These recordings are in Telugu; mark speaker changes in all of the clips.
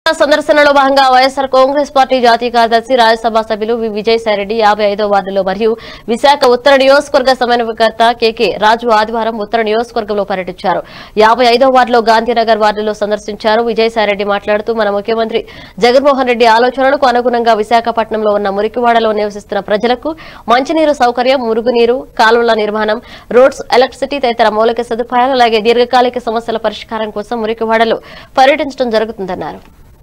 Speaker 1: సందర్శనలో భాగంగా వైఎస్ఆర్ కాంగ్రెస్ పార్టీ జాతీయ కార్యదర్శి రాజ్యసభ సభ్యులు వి విజయసాయిరెడ్డి యాభై ఐదో వార్డులో మరియు విశాఖ ఉత్తర నియోజకవర్గ సమన్వయకర్త కెకే రాజు ఆదివారం ఉత్తర నియోజకవర్గంలో పర్యటించారు యాభై ఐదో వార్డులో గాంధీనగర్ వార్డులో సందర్శించారు విజయసాయిరెడ్డి మాట్లాడుతూ మన ముఖ్యమంత్రి జగన్మోహన్ రెడ్డి ఆలోచనలకు అనుగుణంగా విశాఖపట్నంలో ఉన్న మురికివాడలో నివసిస్తున్న ప్రజలకు మంచినీరు సౌకర్యం మురుగునీరు కాలువల నిర్మాణం రోడ్స్ ఎలక్ట్రిసిటీ తదితర మౌలిక సదుపాయాలు అలాగే దీర్ఘకాలిక సమస్యల పరిష్కారం కోసం మురికివాడలో పర్యటించడం జరుగుతుందన్నారు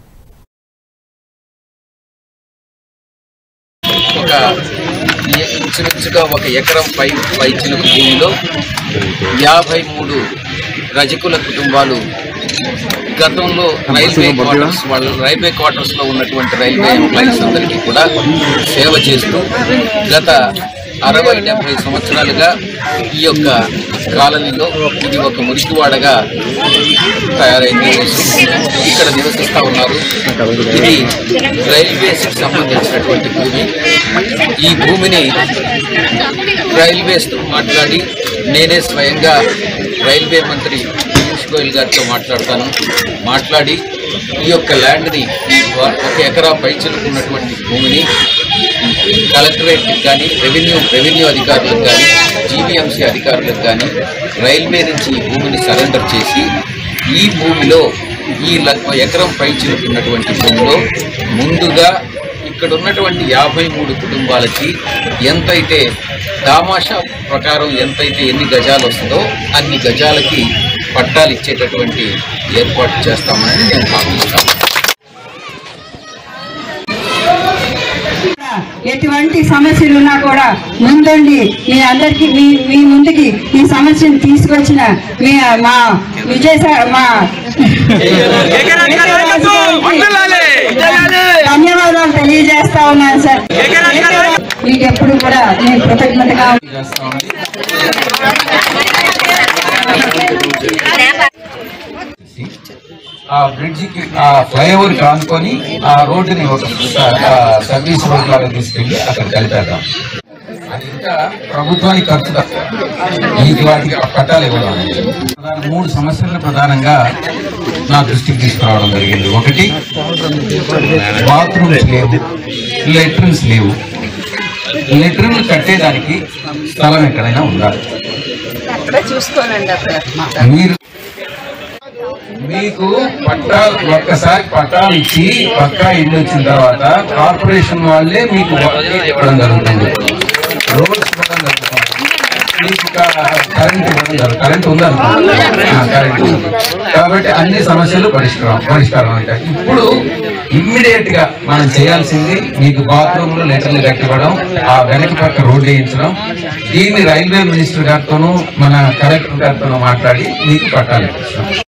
Speaker 2: ఒక ఎ- ఇంచుమించుగా ఒక ఎకరం పై పైచిన భూమిలో యాభై మూడు రజకుల కుటుంబాలు గతంలో రైల్వే క్వార్టర్స్ వాళ్ళు రైల్వే క్వార్టర్స్ లో ఉన్నటువంటి రైల్వే ఎంప్లాయీస్ అందరికీ కూడా సేవ చేస్తూ గత అరవై డెబ్బై సంవత్సరాలుగా ఈ యొక్క కాలనీలో ఇది ఒక మురికివాడగా తయారైంది ఇక్కడ నివసిస్తూ ఉన్నారు ఇది రైల్వేస్ సంబంధించినటువంటి భూమి ఈ భూమిని రైల్వేస్ తో మాట్లాడి నేనే స్వయంగా రైల్వే మంత్రి పీయూష్ గోయల్ గారితో మాట్లాడతాను మాట్లాడి ఈ యొక్క ల్యాండ్ని ఈ ఒక ఎకరా పైచలకు ఉన్నటువంటి భూమిని కలెక్టరేట్ కానీ రెవెన్యూ రెవెన్యూ అధికారులకు కానీ జీవీఎంసీ అధికారులకు కానీ రైల్వే నుంచి ఈ భూమిని సరెండర్ చేసి ఈ భూమిలో ఈ ల- ఎకరం పైచిలకు ఉన్నటువంటి భూమిలో ముందుగా ఇక్కడ ఉన్నటువంటి యాభై మూడు కుటుంబాలకి ఎంతైతే దామాషా ప్రకారం ఎంతైతే ఎన్ని గజాలు వస్తుందో అన్ని గజాలకి పట్టాలు ఇచ్చేటటువంటి ఏర్పాటు చేస్తామని నేను భావిస్తాను
Speaker 3: ఎటువంటి సమస్యలు ఉన్నా కూడా ముందుండి మీ అందరికి మీ మీ ముందుకి ఈ సమస్యను తీసుకొచ్చిన మీ మా విజయ్ సార్ మా ధన్యవాదాలు తెలియజేస్తా ఉన్నాను సార్ మీకు ఎప్పుడు కూడా నేను కృతజ్ఞతగా
Speaker 2: చేస్తామని ఆ బ్రిడ్జికి ఆ ఫ్లైఓవర్ కానుకొని ఆ రోడ్డుని ఒక ఆ సర్వీస్ రోడ్ లాగా తీసుకెళ్ళి అక్కడ కలిపేద్దాం అది ఇంకా ప్రభుత్వానికి ఖర్చు తక్కువ ఈ వాటికి పట్టాలు ఇవ్వడం అనేది. ప్రధాన మూడు సమస్యలను ప్రధానంగా నా దృష్టికి తీసుకురావడం జరిగింది ఒకటి బాత్రూమ్స్ లేవు లెట్రిన్స్ లేవు లెట్రిన్లు కట్టేదానికి స్థలం ఎక్కడైనా ఉండాలి మీరు మీకు పట్టాలు ఒక్కసారి పట్టాలు ఇచ్చి పక్కా ఇల్లు వచ్చిన తర్వాత కార్పొరేషన్ వాళ్ళే మీకు వర్క్ ఇవ్వడం జరుగుతుంది రోడ్స్ ఇవ్వడం జరుగుతుంది మీకు క- కరెంట్ ఇవ్వడం జరుగుతుంది కరెంట్ ఉందనుకోండి కరెంట్ ఉంది కాబట్టి అన్ని సమస్యలు పరిష్కారం పరిష్కారం అవుతాయి ఇప్పుడు ఇమ్మీడియట్ గా మనం చేయాల్సింది మీకు బాత్రూమ్ లో లెటర్లు కట్టివ్వడం ఆ వెనక పక్క రోడ్డు వేయించడం దీన్ని రైల్వే మినిస్టర్ గారితోనూ మన కలెక్టర్ గారితోనూ మాట్లాడి మీకు పట్టాలు ఇప్పిస్తాం